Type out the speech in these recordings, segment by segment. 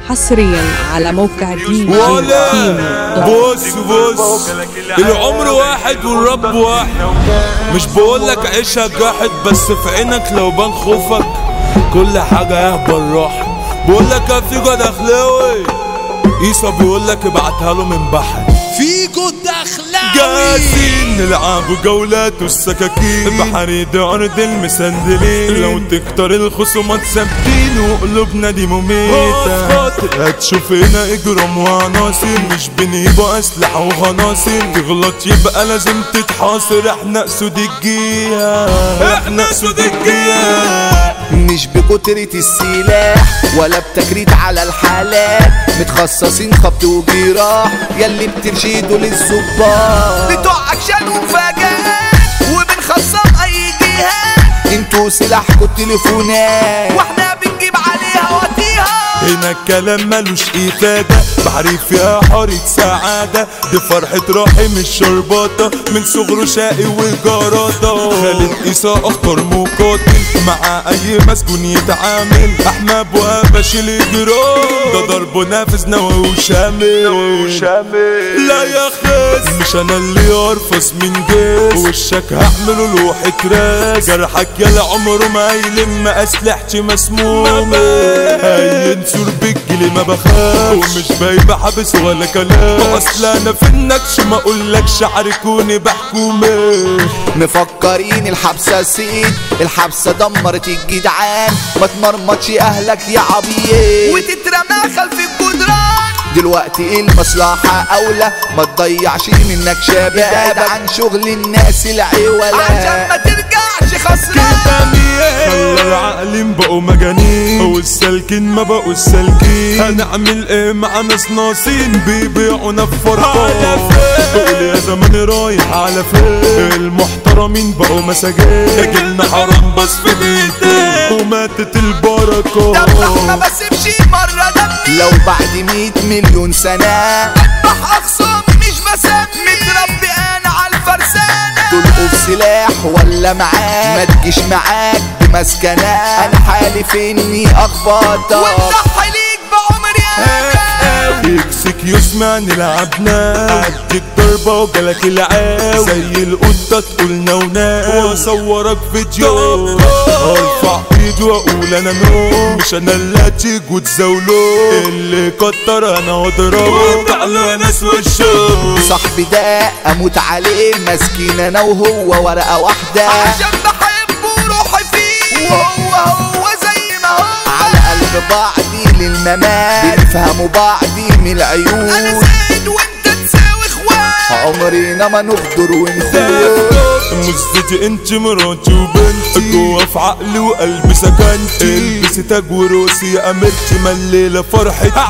حصريا على موقع دي جي ولا كيمو بص بص العمر واحد والرب واحد مش بقولك عيشها جاحد بس في عينك لو بان خوفك كل حاجة يهبل راحة بقولك يا فيجو دخلاوي عيسى بيقولك ابعتها له من بحر فيجو دخلاوي جاهزين نلعب جولات والسكاكين بحريد عرض المسندلين لو تكتر الخصومات ثابتين وقلوبنا دي مميتة هتشوف هنا اجرام وعناصر مش بنجيبوا اسلحة وخناصر تغلط يبقى لازم تتحاصر احنا اسود الجيهة احنا اسود الجيهة مش بكترة السلاح ولا بتكريت على الحالات متخصصين خبط وجراح ياللي بترشدوا للظباط بتوع اكشن ومفاجآت وبنخصم اي جهات انتوا سلاحكوا التليفونات واحنا بنجيب عليها وطيها هنا الكلام ملوش إفادة بحري فيها حارة سعادة دي فرحة راحي مش شرباطة من صغره شقي وجرادة خالد إيسا أخطر مقاتل مع أي مسجون يتعامل أحمد وهبش الإجرام ده ضربه نافذ نووي وشامل لا يا خس مش أنا اللي أرفس من جيس وشك هعمله لوحة راس جرحك يلا عمره ما يلم أسلحتي مسمومة هينسور بالجلي ما بخافش ومش بايبة حبس ولا كلام اصل انا في النكش ما اقولكش عاركوني بحكومة مفكرين الحبسة سيد الحبسة دمرت الجدعان ما تمرمطش اهلك يا عبيد وتترمى خلف الجدران دلوقتي المصلحة أولى ما تضيعش منك شباب ابعد عن شغل الناس العوالة عشان ما ترجعش خسران خلى العقلين بقوا مجانين والسالكين ما بقوا السالكين هنعمل ايه مع ناس ناصين بيبيعونا في فرقة بقول يا زمان رايح على فين المحترمين بقوا مساجين جبنا حرام بس في بيتي وماتت البركة دمك ما بسيبش مرة دمي لو بعد مية مليون سنة أذبح أخصام مش بسمي متربي أنا على الفرسانة تلقوا بسلاح ولا معاك ما تجيش معاك بمسكنة أنا حالف إني أخبطك وأضحي ليك بعمري أنا يكسك يسمعني لعبنا اديك ضربة وجالك العاو زي القطة تقول نوناو واصورك فيديو ارفع ايدي واقول انا نو مش انا اللي هتيجي وتزاولو اللي كتر انا واضربه تعالوا ناس وشو صاحبي ده أموت عليه مسكين أنا وهو ورقة واحدة عشان بحبه روحي فيه وهو هو زي ما هو على قلب بعضي للممات بنفهموا بعضي من العيون أنا زايد وأنت تساوي إخوان عمرنا ما نغدر ونخون مزتي انت مراتي وبنتي جوا في عقلي وقلبي سكنتي البسي تاج وروسي يا اميرتي ما الليله فرحتنا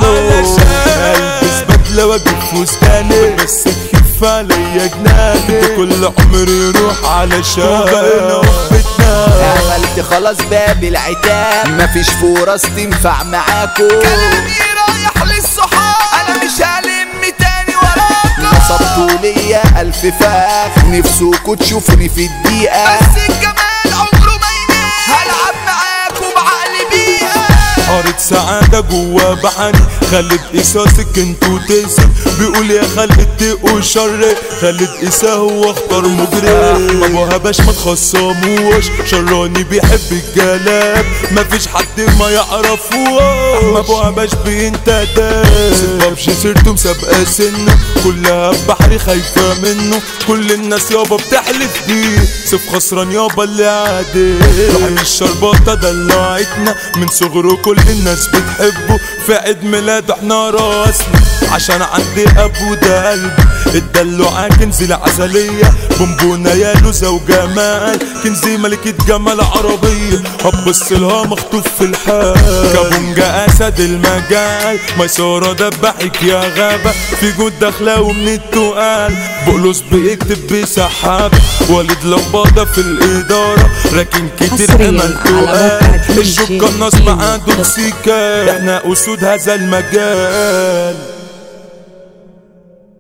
البس بدله واجيب فستاني بس تخف عليا جناني ده كل عمري يروح علشان بقينا وحدتنا عملت خلاص باب العتاب مفيش فرص تنفع معاكو كلامي رايح للصحاب انا مش هلم تاني وراكم نصبتوا ليا الف فاخ نفسكوا تشوفوني في الدقيقة بس الجمال عمره ما ينام هلعب معاكوا بعقلي بيها حارة سعادة جوا بحري خالد إيسا سكنت وتنسي بيقول يا خالد تقوا شر خالد إيسا هو اختار مجرم ما بوهباش ما تخصموش شراني بيحب الجلاب مفيش حد ما يعرفوش ما بوهباش بينتدى سبابش سيرته مسابقة سنه كلها بحري خايفة منه كل الناس يابا بتحلف بيه سيف خسران يابا اللي عادي روحي الشرباطة دلعتنا من صغره كل الناس بتحبه في عيد ميلاده احنا راسنا عشان عندي ابو ده قلبي الدلوعة كنزي العسلية بونبونة يا لوزة وجمال كنزي ملكة جمال عربية هبص لها مخطوف في الحال كابونجا اسد المجال ميسورة دبحك يا غابة في جود داخلة ومن التقال بقلص بيكتب بسحابة والد لمبادة في الإدارة راكن كتير حصرياً امل على موقع تقال دي جي الشوكة الناس كيمو معاه دوت دوكسيكا احنا اسود هذا المجال